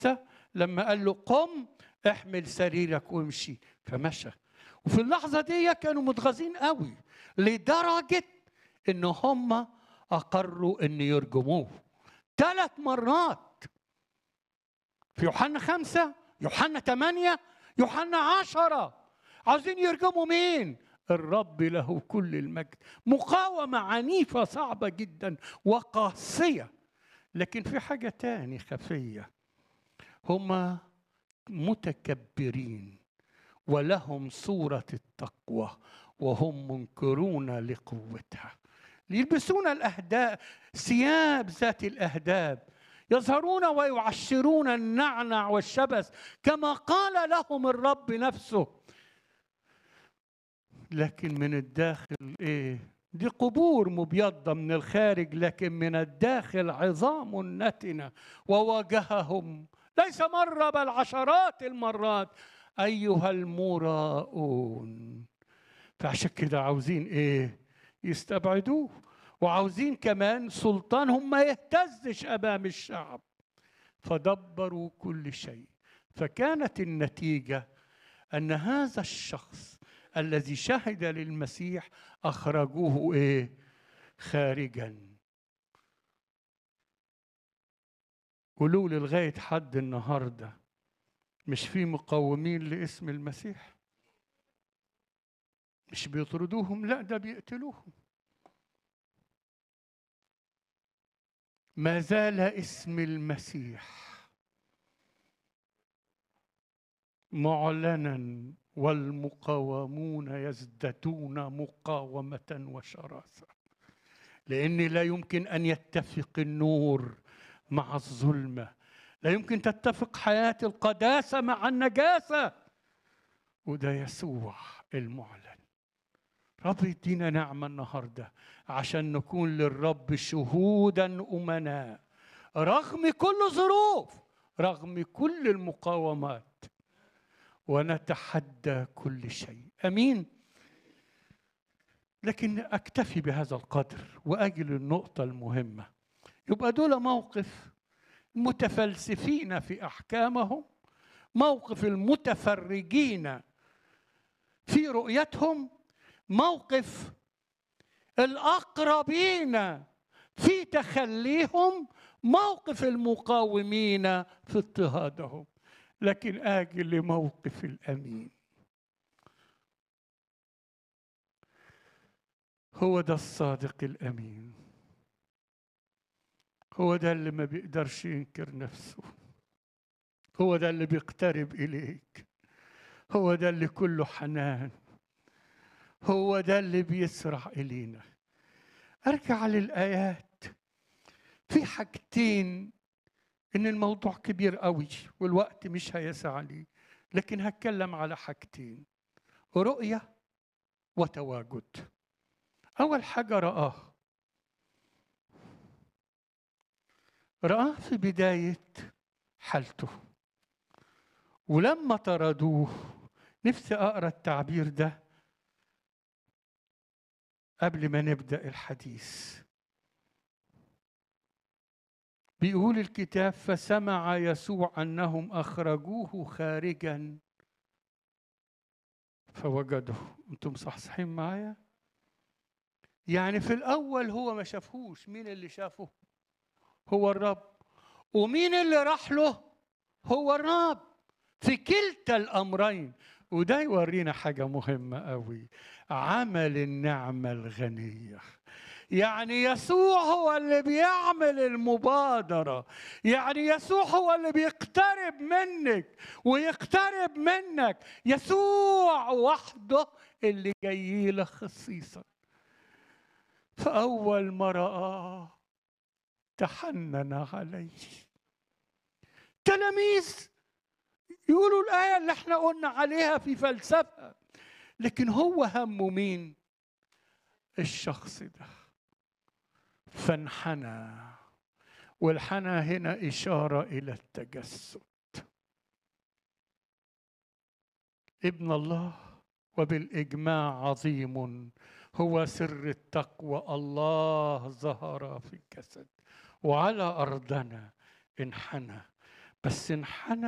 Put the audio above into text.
لما قال له قم احمل سريرك وامشي فمشى وفي اللحظة دي كانوا متغاظين قوي لدرجة ان هم اقروا ان يرجموه ثلاث مرات في يوحنا خمسة يوحنا ثمانية يوحنا عشرة عاوزين يرجموا مين الرب له كل المجد مقاومة عنيفة صعبة جدا وقاسية لكن في حاجة تاني خفية هما متكبرين ولهم صورة التقوى وهم منكرون لقوتها يلبسون الأهداء ثياب ذات الأهداب يظهرون ويعشرون النعنع والشبث كما قال لهم الرب نفسه لكن من الداخل ايه دي قبور مبيضة من الخارج لكن من الداخل عظام نتنة وواجههم ليس مرة بل عشرات المرات أيها المراؤون فعشان كده عاوزين إيه يستبعدوه وعاوزين كمان سلطانهم ما يهتزش أمام الشعب فدبروا كل شيء فكانت النتيجة أن هذا الشخص الذي شهد للمسيح أخرجوه إيه خارجا قولوا لي لغاية حد النهارده مش في مقاومين لاسم المسيح مش بيطردوهم لا ده بيقتلوهم ما زال اسم المسيح معلنا والمقاومون يزدادون مقاومة وشراسة لأن لا يمكن أن يتفق النور مع الظلمة لا يمكن تتفق حياة القداسة مع النجاسة وده يسوع المعلن رب يدينا نعمة النهاردة عشان نكون للرب شهودا أمناء رغم كل ظروف رغم كل المقاومات ونتحدى كل شيء امين لكن اكتفي بهذا القدر واجي للنقطه المهمه يبقى دول موقف متفلسفين في احكامهم موقف المتفرجين في رؤيتهم موقف الاقربين في تخليهم موقف المقاومين في اضطهادهم لكن اجي لموقف الامين هو ده الصادق الامين هو ده اللي ما بيقدرش ينكر نفسه هو ده اللي بيقترب اليك هو ده اللي كله حنان هو ده اللي بيسرع الينا ارجع للايات في حاجتين ان الموضوع كبير قوي والوقت مش هيسع لي لكن هتكلم على حاجتين رؤيه وتواجد اول حاجه راه راه في بدايه حالته ولما طردوه نفسي اقرا التعبير ده قبل ما نبدا الحديث بيقول الكتاب فسمع يسوع انهم اخرجوه خارجا فوجده انتم صحصحين معايا يعني في الاول هو ما شافهوش مين اللي شافه هو الرب ومين اللي راح له هو الرب في كلتا الامرين وده يورينا حاجه مهمه قوي عمل النعمه الغنيه يعني يسوع هو اللي بيعمل المبادرة يعني يسوع هو اللي بيقترب منك ويقترب منك يسوع وحده اللي جاي لك خصيصا فأول ما رآه تحنن عليه تلاميذ يقولوا الآية اللي احنا قلنا عليها في فلسفة لكن هو همه مين الشخص ده فانحنى والحنى هنا إشارة إلى التجسد ابن الله وبالإجماع عظيم هو سر التقوى الله ظهر في الجسد وعلى أرضنا انحنى بس انحنى